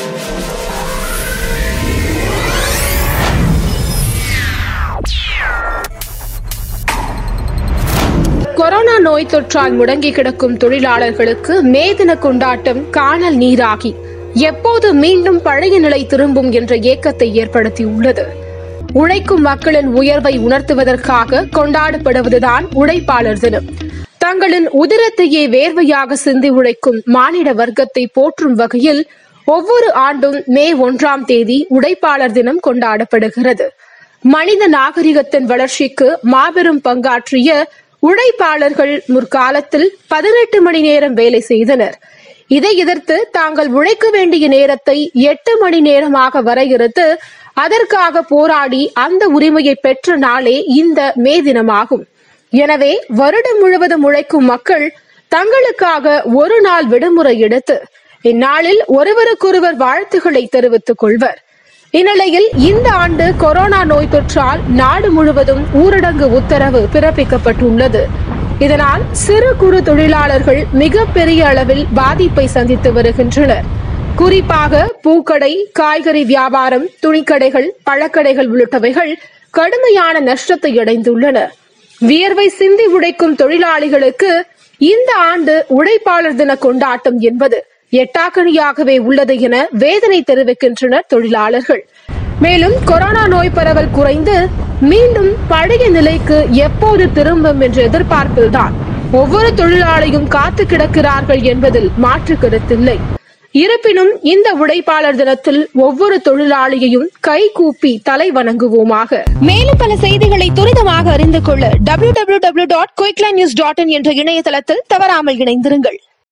corona நோய் தொற்றால் முடங்கி கிடக்கும் தொழிலாளர்களுக்கு மே தின கொண்டாட்டம் காணல் நீராகி எப்போது மீண்டும் பழைய நிலை திரும்பும் என்ற ஏக்கத்தை ஏற்படுத்தியுள்ளது உழைக்கும் மக்களின் உயர்வை உணர்த்துவதற்காக கொண்டாடப்படுவதுதான் உழைப்பாளர் தினம் தங்களின் உதிரத்தையே வேர்வையாக சிந்தி உழைக்கும் மானிட வர்க்கத்தை போற்றும் வகையில் ஒவ்வொரு ஆண்டும் மே ஒன்றாம் தேதி உழைப்பாளர் தினம் கொண்டாடப்படுகிறது மனித நாகரிகத்தின் வளர்ச்சிக்கு மாபெரும் பங்காற்றிய உழைப்பாளர்கள் முற்காலத்தில் பதினெட்டு மணி நேரம் வேலை செய்தனர் இதை எதிர்த்து தாங்கள் உழைக்க வேண்டிய நேரத்தை எட்டு மணி நேரமாக வரையறுத்து அதற்காக போராடி அந்த உரிமையை பெற்ற நாளே இந்த மே தினமாகும் எனவே வருடம் முழுவதும் உழைக்கும் மக்கள் தங்களுக்காக ஒரு நாள் விடுமுறை எடுத்து இந்நாளில் ஒருவருக்கொருவர் வாழ்த்துக்களை தெரிவித்துக் கொள்வர் இந்நிலையில் இந்த ஆண்டு கொரோனா நோய் தொற்றால் நாடு முழுவதும் ஊரடங்கு உத்தரவு பிறப்பிக்கப்பட்டுள்ளது இதனால் சிறு குறு தொழிலாளர்கள் மிகப்பெரிய அளவில் பாதிப்பை சந்தித்து வருகின்றனர் குறிப்பாக பூக்கடை காய்கறி வியாபாரம் துணிக்கடைகள் பழக்கடைகள் உள்ளிட்டவைகள் கடுமையான நஷ்டத்தை அடைந்துள்ளன வியர்வை சிந்தி உழைக்கும் தொழிலாளிகளுக்கு இந்த ஆண்டு உழைப்பாளர் தின கொண்டாட்டம் என்பது எட்டாக்கணியாகவே உள்ளது என வேதனை தெரிவிக்கின்றனர் தொழிலாளர்கள் மேலும் கொரோனா நோய் பரவல் குறைந்து மீண்டும் பழைய நிலைக்கு எப்போது திரும்பும் என்ற எதிர்பார்ப்பில்தான் ஒவ்வொரு தொழிலாளியும் காத்து கிடக்கிறார்கள் என்பதில் மாற்று கருத்தில்லை இருப்பினும் இந்த உழைப்பாளர் தினத்தில் ஒவ்வொரு தொழிலாளியையும் கை கூப்பி தலை வணங்குவோமாக மேலும் பல செய்திகளை துரிதமாக அறிந்து கொள்ள W W W dot Quickline news dot in என்ற இணையதளத்தில் தவறாமல் இணைந்திருங்கள்